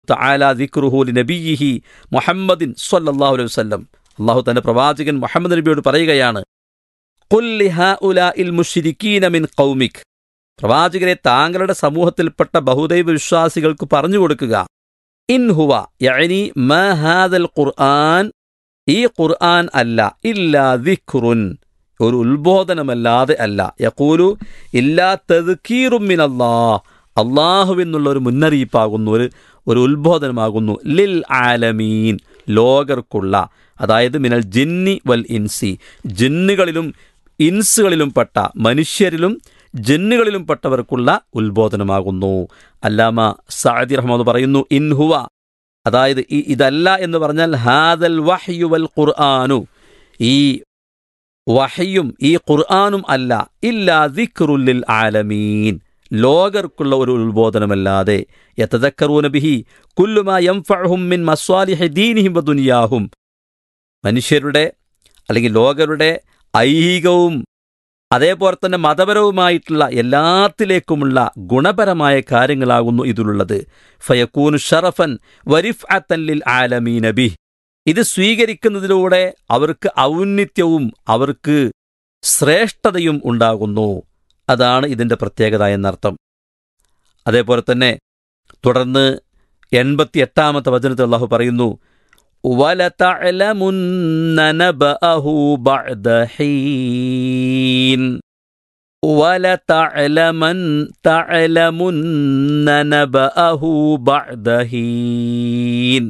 തആല ദിക്റുഹു നബിയിഹി മുഹമ്മദിൻ സ്വല്ലല്ലാഹു അലൈഹി വസല്ലം അള്ളാഹു തന്റെ പ്രവാചകൻ മുഹമ്മദ് നബിയോട് പറയുകയാണ് ഖുൽ ലിഹാഉലാഇൽ മുശ്രിക്കീന മിൻ ഖൗമിക് പ്രവാചകരെ താങ്കളുടെ സമൂഹത്തിൽപ്പെട്ട ബഹുദൈവ വിശ്വാസികൾക്ക് പറഞ്ഞു കൊടുക്കുക ഇൻ ഹുവ യഅനി മാ ഹാദൽ ഖുർആൻ ഈ ഖുർആൻ അല്ല ഇല്ലാ ദിക്റുൻ ഒരു ഉത്ബോധനമല്ലാതെ അല്ല യഖൂലു ഇല്ലാ തദ്കീറും മിനല്ലാഹ് അള്ളാഹുവെന്നുള്ള ഒരു മുന്നറിയിപ്പാകുന്നു ഒരു ഒരു ഉത്ബോധനമാകുന്നു ലിൽ ആലമീൻ ലോകർക്കുള്ള അതായത് മിനൽ ജിന്നി വൽ ഇൻസി ജിന്നുകളിലും ഇൻസുകളിലും പെട്ട മനുഷ്യരിലും ജിന്നുകളിലും പെട്ടവർക്കുള്ള ഉത്ബോധനമാകുന്നു അല്ലാമ സാദി റഹ്മദ് പറയുന്നു ഇൻഹുവ അതായത് ഈ ഇതല്ല എന്ന് പറഞ്ഞാൽ ഹാദൽ വഹ്യു വൽ ഖുർആാനു ഈ വഹയും ഈ ഖുർആാനും അല്ല ഇല്ലാ ദിക്റുല്ലിൽ ആലമീൻ ലോകർക്കുള്ള ഒരു ഉത്ബോധനമല്ലാതെ യതദക്കറൂന ബിഹി കുല്ലുമാ യംഫഅഹും മിൻ മസ്വാലിഹി ദീനിഹിം വദുനിയാഹും മനുഷ്യരുടെ അല്ലെങ്കിൽ ലോകരുടെ ഐഹികവും അതേപോലെ തന്നെ മതപരവുമായിട്ടുള്ള എല്ലാത്തിലേക്കുമുള്ള ഗുണപരമായ കാര്യങ്ങളാകുന്നു ഇതിലുള്ളത് ഫയക്കൂനു ഷറഫൻ വരിഫ് അത്തല്ലിൽ ആലമീനബി ഇത് സ്വീകരിക്കുന്നതിലൂടെ അവർക്ക് ഔന്നിത്യവും അവർക്ക് ശ്രേഷ്ഠതയും ഉണ്ടാകുന്നു അതാണ് ഇതിൻ്റെ പ്രത്യേകത എന്നർത്ഥം അതേപോലെ തന്നെ തുടർന്ന് എൺപത്തി എട്ടാമത്തെ വചനത്തിൽ അള്ളാഹു പറയുന്നു وَلَتَعْلَمُنَّ نَبَأَهُ بَعْدَ حِينٍ وَلَتَعْلَمَنْ تَعْلَمُنَّ نَبَأَهُ بَعْدَ حِينٍ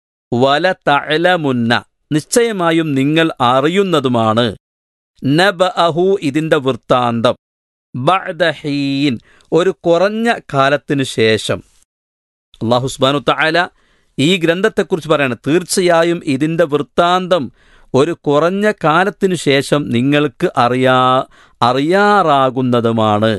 വലതഅലമുന്ന നിശ്ചയമായും നിങ്ങൾ അറിയുന്നതുമാണ് നബഅഹു ഇതിന്റെ വൃത്താന്തം ബഅദഹീൻ ഒരു കുറഞ്ഞ കാലത്തിനു ശേഷം അള്ളാഹു സുബ്ഹാനഹു തആല ഈ ഗ്രന്ഥത്തെക്കുറിച്ച് പറയാണ് തീർച്ചയായും ഇതിന്റെ വൃത്താന്തം ഒരു കുറഞ്ഞ കാലത്തിനു ശേഷം നിങ്ങൾക്ക് അറിയാ അറിയാറാകുന്നതുമാണ്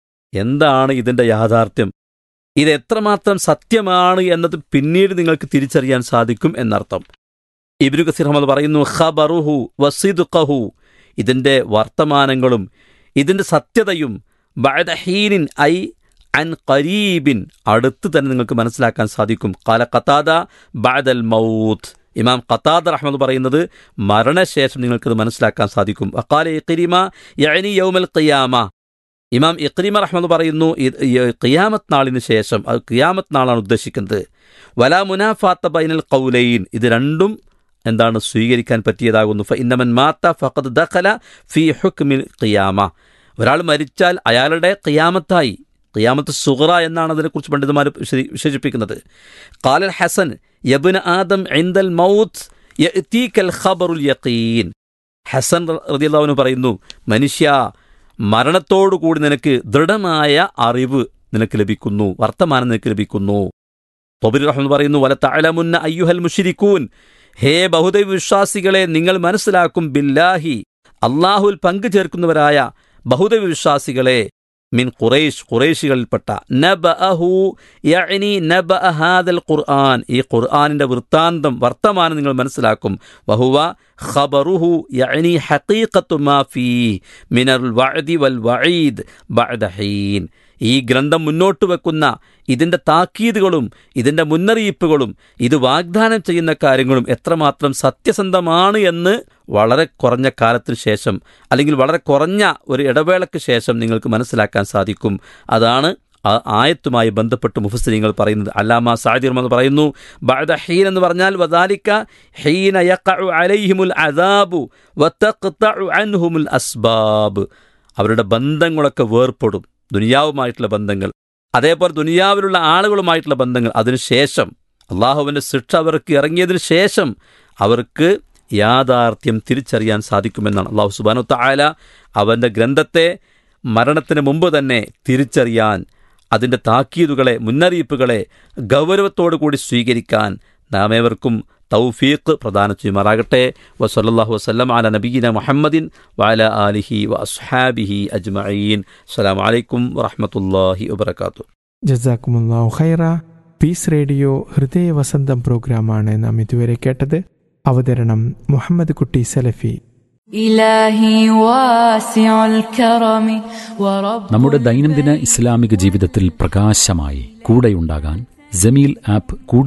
എന്താണ് ഇതിന്റെ യാഥാർത്ഥ്യം ഇത് എത്രമാത്രം സത്യമാണ് എന്നത് പിന്നീട് നിങ്ങൾക്ക് തിരിച്ചറിയാൻ സാധിക്കും എന്നർത്ഥം ഇബ്നു കസീർ അഹമ്മദ് പറയുന്നു ഖബറുഹു വസിദുഖഹു ഇതിന്റെ വർത്തമാനങ്ങളും ഇതിന്റെ സത്യതയും ബഅദഹീനിൻ ഐ അൻ ഖരീബിൻ അടുത്ത് തന്നെ നിങ്ങൾക്ക് മനസ്സിലാക്കാൻ സാധിക്കും കാല ഖത്താദ ബഅദൽ മൗത്ത് ഇമാം ഖത്താദ റഹ്മദ് പറയുന്നത് മരണശേഷം നിങ്ങൾക്കത് മനസ്സിലാക്കാൻ സാധിക്കും അക്കാല ഇഖ്രിമ യഅനി യൗമൽ ഖിയാമ ഇമാം ഇഖ്രിമ റഹ്മദ് പറയുന്നു ഇത് ഈ ഖിയാമത്ത് നാളിന് ശേഷം അത് ഖിയാമത്ത് നാളാണ് ഉദ്ദേശിക്കുന്നത് വലാ മുനാഫാത്ത ബൈനൽ ഖൗലൈൻ ഇത് രണ്ടും എന്താണ് സ്വീകരിക്കാൻ പറ്റിയതാകുന്നു ഫ ഇന്നമൻ മാത്ത ഫഖദ് ദഖല ഫി ഹുക്മിൽ ഖിയാമ ഒരാൾ മരിച്ചാൽ അയാളുടെ ഖിയാമത്തായി ഖിയാമത്ത് സുഹറ എന്നാണ് അതിനെക്കുറിച്ച് പണ്ഡിതന്മാർ വിശദീ- വിശേഷിപ്പിക്കുന്നത് ഖാലൽ ഹസൻ യബ്ന ആദം ഇൻദൽ മൗത്ത് യഅ്തീകൽ ഖബറുൽ യഖീൻ ഹസൻ റളിയല്ലാഹു പറയുന്നു മനുഷ്യ മരണത്തോടുകൂടി നിനക്ക് ദൃഢമായ അറിവ് നിനക്ക് ലഭിക്കുന്നു വർത്തമാനം നിനക്ക് ലഭിക്കുന്നു തൊബിർ റഹ്മൻ പറയുന്നു വല തഅലമുന്ന അയ്യുഹൽ മുഷിരിക്കൂൻ ഹേ ബഹുദൈവ വിശ്വാസികളെ നിങ്ങൾ മനസ്സിലാക്കും ബില്ലാഹി അള്ളാഹുൽ പങ്കു ചേർക്കുന്നവരായ ബഹുദൈവ വിശ്വാസികളെ മിൻ ഖുറൈഷ് ഖുറൈശികളിൽപ്പെട്ട നബഅഹു യഅനി നബഅ ഹാദൽ ഖുർആൻ ഈ ഖുർആനിന്റെ വൃത്താന്തം വർത്തമാനം നിങ്ങൾ മനസ്സിലാക്കും വഹുവ ഖബറുഹു യഅനി ഹഖീഖത്തു മാ ഫീ മിനൽ വഅദി വൽ വഈദ് ബഅദ ഹീൻ ഈ ഗ്രന്ഥം മുന്നോട്ട് വെക്കുന്ന ഇതിന്റെ താക്കീതുകളും ഇതിന്റെ മുന്നറിയിപ്പുകളും ഇത് വാഗ്ദാനം ചെയ്യുന്ന കാര്യങ്ങളും എത്രമാത്രം സത്യസന്ധമാണ് എന്ന് വളരെ കുറഞ്ഞ കാലത്തിന് ശേഷം അല്ലെങ്കിൽ വളരെ കുറഞ്ഞ ഒരു ഇടവേളയ്ക്ക് ശേഷം നിങ്ങൾക്ക് മനസ്സിലാക്കാൻ സാധിക്കും അതാണ് ആ ആയത്തുമായി ബന്ധപ്പെട്ട് മുഫസ്സരിങ്ങൾ പറയുന്നത് അല്ലാമ സാദിർ എന്ന് പറയുന്നു ബഅദ ഹീൻ എന്ന് പറഞ്ഞാൽ വദാലിക ഹീന യഖഉ അലൈഹിമുൽ അദാബു വതഖ്തഉ അൻഹുമുൽ അസ്ബാബ് അവരുടെ ബന്ധങ്ങളൊക്കെ വേർപ്പെടും ദുനിയാവുമായിട്ടുള്ള ബന്ധങ്ങൾ അതേപോലെ ദുനിയാവിലുള്ള ആളുകളുമായിട്ടുള്ള ബന്ധങ്ങൾ അതിനുശേഷം അള്ളാഹുവിൻ്റെ ശിക്ഷ അവർക്ക് ഇറങ്ങിയതിനു ശേഷം അവർക്ക് യാഥാർത്ഥ്യം തിരിച്ചറിയാൻ സാധിക്കുമെന്നാണ് അള്ളാഹു സുബാനു തായാല അവൻ്റെ ഗ്രന്ഥത്തെ മരണത്തിന് മുമ്പ് തന്നെ തിരിച്ചറിയാൻ അതിൻ്റെ താക്കീതുകളെ മുന്നറിയിപ്പുകളെ ഗൗരവത്തോടു കൂടി സ്വീകരിക്കാൻ നാം ഏവർക്കും തൗഫീഖ് പ്രദാനം ചെയ്യുമാറാകട്ടെ വസല്ലാഹു വസ്ലം അല നബീന മുഹമ്മദിൻ വഅല ആലിഹി വ അസ്ഹാബിഹി അജ്മഈൻ അസ്സലാമു അലൈക്കും വറഹ്മത്തുള്ളാഹി വബറകാതുഹു ജസാക്കുമുല്ലാഹു ഖൈറ പീസ് റേഡിയോ ഹൃദയ വസന്തം പ്രോഗ്രാമാണ് നാം ഇതുവരെ കേട്ടത് അവതരണം മുഹമ്മദ് കുട്ടി സലഫി إلهي واسع الكرم ورب നമ്മുടെ ദൈനംദിന ഇസ്ലാമിക ജീവിതത്തിൽ പ്രകാശമായി കൂടെയുണ്ടാകാൻ ജമീൽ ആപ്പ് കൂടുതൽ